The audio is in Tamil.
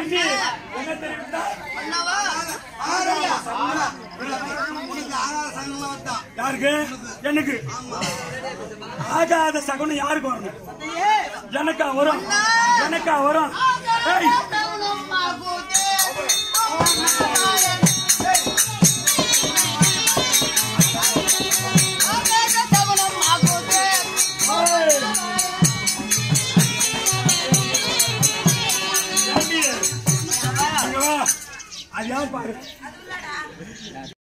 தம்பி என்ன தெரிவித்தா அண்ணாவா யாருக்கு எனக்கு ஆகாத சகுனம் யாருக்கு வரணும் எனக்கா வரும் எனக்கா வரும் ஏய் ஏய். தம்பி, இங்க வா. அது யார் பாரு